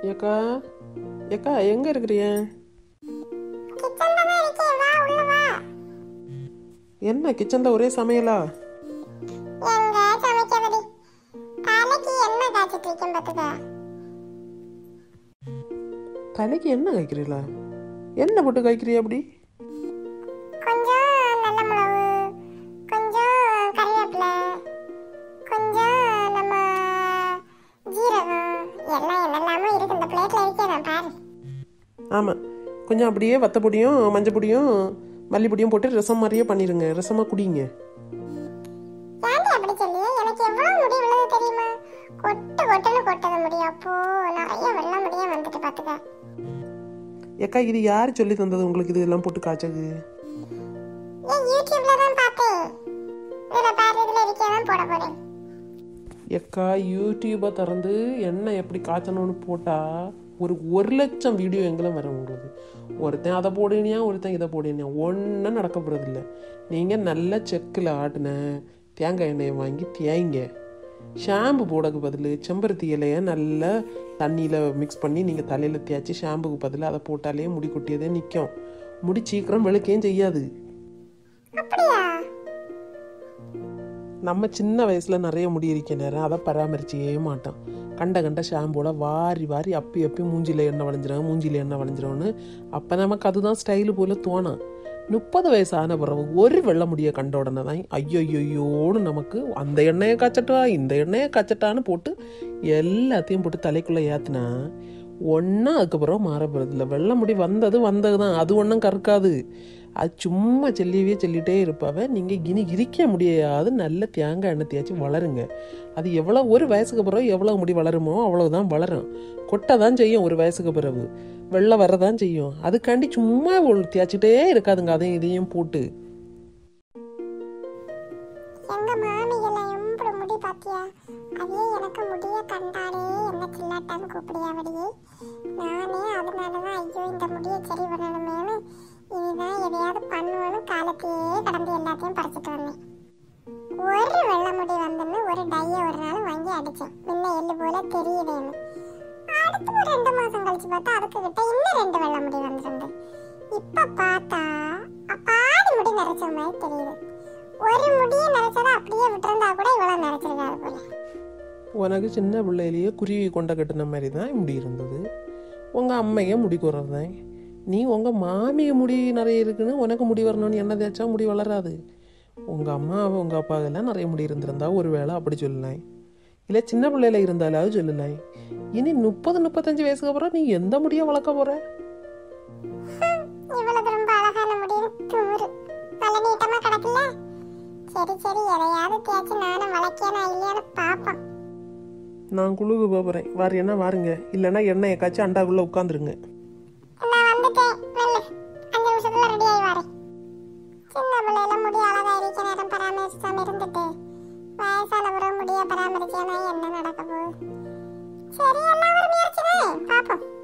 ஏக்கா ஏக்கா எங்க இருக்கிறிய கிச்சன்ல தான் இருக்கேன் வா உள்ள வா என்ன கிச்சன்ல ஒரே சமையலா எங்க சமைக்கிறதுடி தலைக்கு என்ன காய்ச்சிட்டு இருக்கேன் பாத்துக்க தலைக்கு என்ன காய்க்கிறீங்களா என்ன போட்டு காய்க்கிறியா அப்படி கொஞ்சம் நல்ல மிளகு கொஞ்சம் கறிவேப்பிலை கொஞ்சம் நம்ம ஜீரகம் எல்லாம் என்னெல்லாமோ இருக்கு இந்த பிளேட்ல இருக்கேன் பாரு ஆமாம் கொஞ்சம் அப்படியே வத்தப்பொடியும் மஞ்சள் பொடியும் மல்லிப்பொடியும் போட்டு ரசம் மாதிரியே பண்ணிடுங்க ரசமாக குடிங்க ஏன்டி அப்படி சொல்லி எனக்கு எவ்வளவு முடி விழுது தெரியுமா கொட்டு கொட்டுன்னு கொட்டது முடியும் அப்போ நிறைய வெள்ள முடியும் வந்துட்டு பாத்துக்க ஏக்கா இது யார் சொல்லி தந்தது உங்களுக்கு இது எல்லாம் போட்டு காய்ச்சது ஏன் யூடியூப்ல தான் பார்த்தேன் இதுல பாரு இதுல இருக்கதான் போட போறேன் ஏக்கா யூடியூப்பை திறந்து எண்ணெய் எப்படி காய்ச்சணும்னு போட்டால் ஒரு ஒரு லட்சம் வீடியோ எங்கெல்லாம் வரும் உங்களுக்கு ஒருத்தன் அதை போடுனியா ஒருத்தன் இதை போடுனியா ஒன்றும் நடக்க போகிறதில்ல நீங்கள் நல்ல செக்கில் ஆட்டின தேங்காய் எண்ணெயை வாங்கி தேய்ங்க ஷாம்பு போடக்கு பதில் செம்பருத்தி இலையை நல்லா தண்ணியில் மிக்ஸ் பண்ணி நீங்கள் தலையில் தேய்ச்சி ஷாம்புக்கு பதில் அதை போட்டாலே முடி கொட்டியதே நிற்கும் முடி சீக்கிரம் வெளுக்கையும் செய்யாது அப்படியா நம்ம சின்ன வயசுல நிறைய முடி இருக்க நேரம் அதை பராமரிச்சே மாட்டோம் கண்ட கண்ட ஷாம்பூல வாரி வாரி அப்பி அப்பி மூஞ்சில எண்ணெய் வளைஞ்சிரும் மூஞ்சில எண்ணெய் வளைஞ்சிரும்னு அப்போ நமக்கு அதுதான் ஸ்டைலு போல தோணும் முப்பது வயசு ஆன பிறகு ஒரு வெள்ளை முடிய கண்ட உடனே தான் ஐயோ ஐயோன்னு நமக்கு அந்த எண்ணெயை காய்ச்சட்டா இந்த எண்ணெயை காய்ச்சட்டான்னு போட்டு எல்லாத்தையும் போட்டு தலைக்குள்ளே ஏத்துனா ஒன்றும் அதுக்கப்புறம் மாற போகிறதில்ல வெள்ளை முடி வந்தது வந்தது தான் அது ஒன்றும் கறக்காது அது சும்மா செல்லியவே சொல்லிகிட்டே இருப்பாவ நீங்கள் இனி இரிக்க முடியாது நல்ல தேங்காய் எண்ணெய் தேய்ச்சி வளருங்க அது எவ்வளோ ஒரு வயசுக்கு பிறகு எவ்வளோ முடி வளருமோ அவ்வளவுதான் வளரும் கொட்டை தான் செய்யும் ஒரு வயசுக்கு பிறகு வெள்ளை வரதான் செய்யும் அதுக்காண்டி சும்மா ஒரு தேய்ச்சிட்டே இருக்காதுங்க அதையும் இதையும் போட்டு எங்க மாமிகளை எம்புடு முடி பாத்தியா அதே எனக்கு முடிய கண்டாலே என்ன சில்லாட்டான்னு கூப்பிடியா வடியே நானே அதனாலதான் ஐயோ இந்த முடியை சரி பண்ணணுமேனு இனிதான் எதையாவது பண்ணுவேன்னு காலத்தையே கடந்து எல்லாத்தையும் பறிச்சிட்டு வந்தேன் ஒரு வெள்ளை முடி வந்துன்னு ஒரு டைய ஒரு நாள் வாங்கி அடிச்சேன் முன்ன எள்ளு போல தெரியுதேன்னு அடுத்து ஒரு ரெண்டு மாசம் கழிச்சு பார்த்தா அதுக்கு கிட்ட இன்னும் ரெண்டு வெள்ளை முடி வந்துருந்து இப்ப பார்த்தா அப்பாடி முடி நிறைச்ச மாதிரி தெரியுது ஒரு முடியை நிறைச்சதை அப்படியே விட்டிருந்தா கூட இவ்வளவு நிறைச்சிருக்காது போல உனக்கு சின்ன பிள்ளையிலேயே குருவி கொண்ட கட்டின மாதிரி தான் முடி இருந்தது உங்கள் அம்மைய முடி குறதான் நீ உங்கள் மாமிய முடி நிறைய இருக்குன்னு உனக்கு முடி வரணும்னு என்ன தேய்ச்சா முடி வளராது உங்கள் அம்மா உங்கள் அப்பாவெல்லாம் நிறைய முடி இருந்திருந்தா ஒரு வேளை அப்படி சொல்லலாம் இல்லை சின்ன பிள்ளையில இருந்தாலாவது சொல்லலாம் இனி முப்பது முப்பத்தஞ்சு வயசுக்கு அப்புறம் நீ எந்த முடியை வளர்க்க போற இவ்வளவு ரொம்ப அழகான முடியும் தூரு நல்ல நீட்டமா கிடக்குல்ல சரி சரி எதையாவது தேய்ச்சி நானும் வளர்க்கேனா இல்லையான்னு பாப்போம் நான் குழுக்கு போகிறேன் வாரியன்னா வாருங்க இல்லைன்னா எண்ணெயை காய்ச்சி அண்டாக்குள்ளே உட்காந்துருங்க நான் வந்துட்டேன் வெள்ளு அஞ்சு நிமிஷத்துல ரெடி ஆகி வரேன் சின்ன பிள்ளையில முடி அழகா இருக்க நேரம் பராமரிச்சாம இருந்துட்டு வயசான பிறகு முடிய பராமரிச்சேனா என்ன நடக்க போகுது சரி எல்லாம் ஒரு முயற்சி தான் பாப்போம்